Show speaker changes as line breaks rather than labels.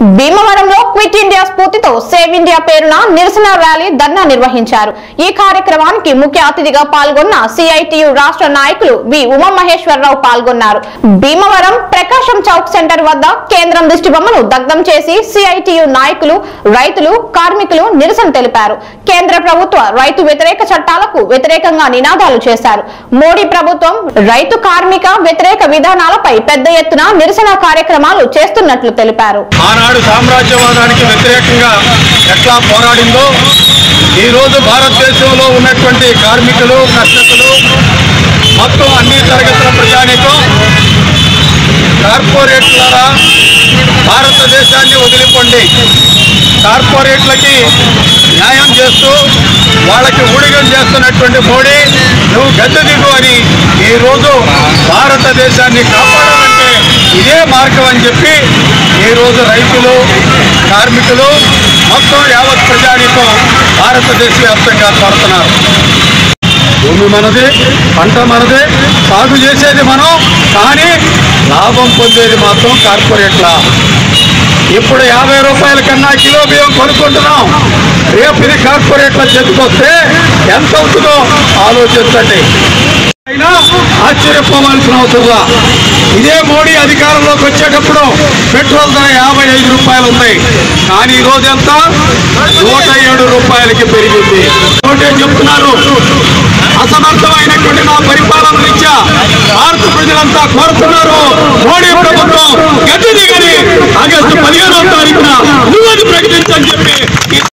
భీమవరంలో quit India స్ఫూర్తితో save India పేరున నిరసన ర్యాలీ ధర్నా నిర్వహించారు ఈ కార్యక్రమానికి ముఖ్య అతిథిగా పాల్గొన్న సిఐటియు రాష్ట్ర నాయకులు వి ఉమామహేశ్వరరావు పాల్గొన్నారు భీమవరం ప్రకాశం చౌక్ సెంటర్ వద్ద కేంద్రం దిష్టి బొమ్మను దగ్ధం చేసి సిఐటియు నాయకులు రైతులు కార్మికులు నిరసన తెలిపారు కేంద్ర ప్రభుత్వ రైతు వ్యతిరేక చట్టాలకు వ్యతిరేకంగా నినాదాలు చేశారు మోడీ ప్రభుత్వం రైతు కార్మిక వ్యతిరేక విధానాలపై పెద్ద ఎత్తున నిరసన కార్యక్రమాలు చేస్తున్నట్లు తెలిపారు
ఆనాడు సామ్రాజ్యవాదానికి వ్యతిరేకంగా ఎట్లా పోరాడిందో ఈరోజు భారతదేశంలో ఉన్నటువంటి కార్మికులు కర్షకులు మొత్తం అన్ని తరగతుల ప్రజానికం కార్పొరేట్ల భారతదేశాన్ని వదిలిపోండి కార్పొరేట్లకి న్యాయం చేస్తూ వాళ్ళకి ఊడిగం చేస్తున్నటువంటి మోడీ నువ్వు గద్దె దిగు అని ఈరోజు భారతదేశాన్ని కాపాడాలంటే ఇదే మార్గం అని చెప్పి ఈరోజు రైతులు కార్మికులు మొత్తం యావత్ ప్రజానీకం భారతదేశ వ్యాప్తంగా కోరుతున్నారు భూమి మనది పంట మనది సాగు చేసేది మనం కానీ లాభం పొందేది మాత్రం కార్పొరేట్ల ఇప్పుడు యాభై రూపాయల కన్నా కిలో బియ్యం కొనుక్కుంటున్నాం రేపు ఇది కార్పొరేట్ల చేతికొస్తే ఎంత అవుతుందో ఆలోచించండి అయినా ఆశ్చర్యపోవాల్సిన అవసరంలా ఇదే మోడీ అధికారంలోకి వచ్చేటప్పుడు పెట్రోల్ ధర యాభై ఐదు రూపాయలు ఉంది కానీ ఈ రోజు ఎంత నూట ఏడు రూపాయలకి పెరిగింది ఒకటే చెప్తున్నారు అసమర్థమైనటువంటి నా పరిపాలన రీత్యా భారత ప్రజలంతా కోరుతున్నారు మోడీ ప్రభుత్వం గట్టి దిగని ఆగస్టు పదిహేనవ తారీఖున నువ్వు అది ప్రకటించని చెప్పి